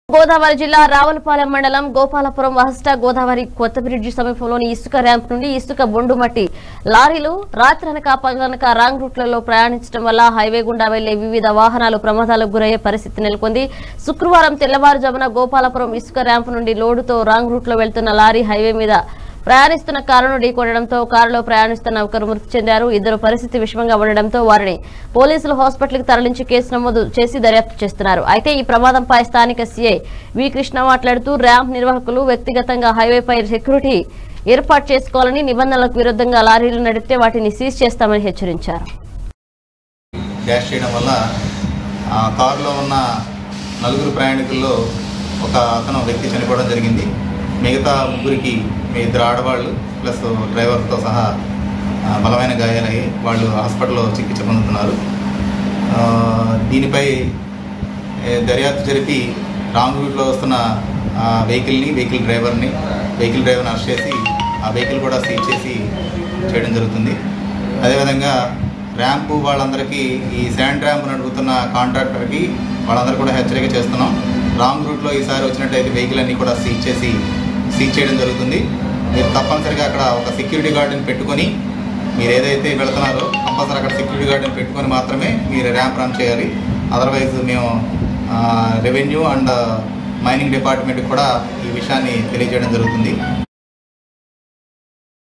గోదావరి జిల్లా రావులపాలెం మండలం గోపాలపురం వహస్ట గోదావరి కొత్త బ్రిడ్జి సమీపంలోని ఇసుక ర్యాంప్ నుండి ఇసుక బొండు మట్టి లారీలు రాత్రనక పగలనక రాంగ్ రూట్లలో ప్రయాణించడం వల్ల హైవే గుండా వెళ్లే వివిధ వాహనాలు ప్రమాదాలకు గురయ్యే పరిస్థితి నెలకొంది శుక్రవారం తెల్లవారుజామున గోపాలపురం ఇసుక ర్యాంప్ నుండి లోడుతో రాంగ్ రూట్లో వెళ్తున్న లారీ హైవే మీద ప్రయాణిస్తున్న కారును ఢీకొనడంతో కారులో ప్రయాణిస్తున్న ఒకరు మృతి చెందారు ఇద్దరు పరిస్థితి విషమంగా ఉండడంతో వారిని పోలీసులు హాస్పిటల్కి తరలించి కేసు నమోదు చేసి దర్యాప్తు చేస్తున్నారు అయితే ఈ ప్రమాదంపై స్థానిక సీఐ వి కృష్ణ మాట్లాడుతూ ర్యాంప్ నిర్వాహకులు వ్యక్తిగతంగా హైవేపై సెక్యూరిటీ ఏర్పాటు చేసుకోవాలని నిబంధనలకు విరుద్ధంగా లారీలు నడిపితే వాటిని సీజ్ చేస్తామని హెచ్చరించారు డాష్ చేయడం వల్ల ఆ కారులో ఉన్న నలుగురు ప్రయాణికుల్లో ఒక అతను వ్యక్తి చనిపోవడం జరిగింది మిగతా ముగ్గురికి మీ ఇద్దరు ఆడవాళ్ళు ప్లస్ డ్రైవర్తో సహా ఆ, బలమైన గాయాలయ్యి వాళ్ళు హాస్పిటల్లో చికిత్స పొందుతున్నారు ఆ, దీనిపై ఏ, దర్యాప్తు జరిపి రాంగ్ రూట్లో వస్తున్న ఆ, వెహికల్ని వెహికల్ డ్రైవర్ని వెహికల్ డ్రైవర్ని అరెస్ట్ చేసి ఆ వెహికల్ కూడా సీజ్ చేసి చేయడం జరుగుతుంది అదేవిధంగా ర్యాంపు వాళ్ళందరికీ ఈ శాండ్ ర్యాంప్ నడుపుతున్న కాంట్రాక్టర్కి వాళ్ళందరూ కూడా హెచ్చరిక చేస్తున్నాం రాంగ్ రూట్లో ఈసారి వచ్చినట్టయితే వెహికల్ అన్నీ కూడా సీజ్ చేసి సీజ్ చేయడం జరుగుతుంది మీరు తప్పనిసరిగా అక్కడ ఒక సెక్యూరిటీ గార్డుని పెట్టుకొని మీరు ఏదైతే వెళుతున్నారో కంపల్సరీ అక్కడ సెక్యూరిటీ గార్డుని పెట్టుకొని మాత్రమే మీరు ర్యాంప్ రన్ చేయాలి అదర్వైజ్ మేము రెవెన్యూ అండ్ మైనింగ్ డిపార్ట్మెంట్కి కూడా ఈ విషయాన్ని తెలియజేయడం జరుగుతుంది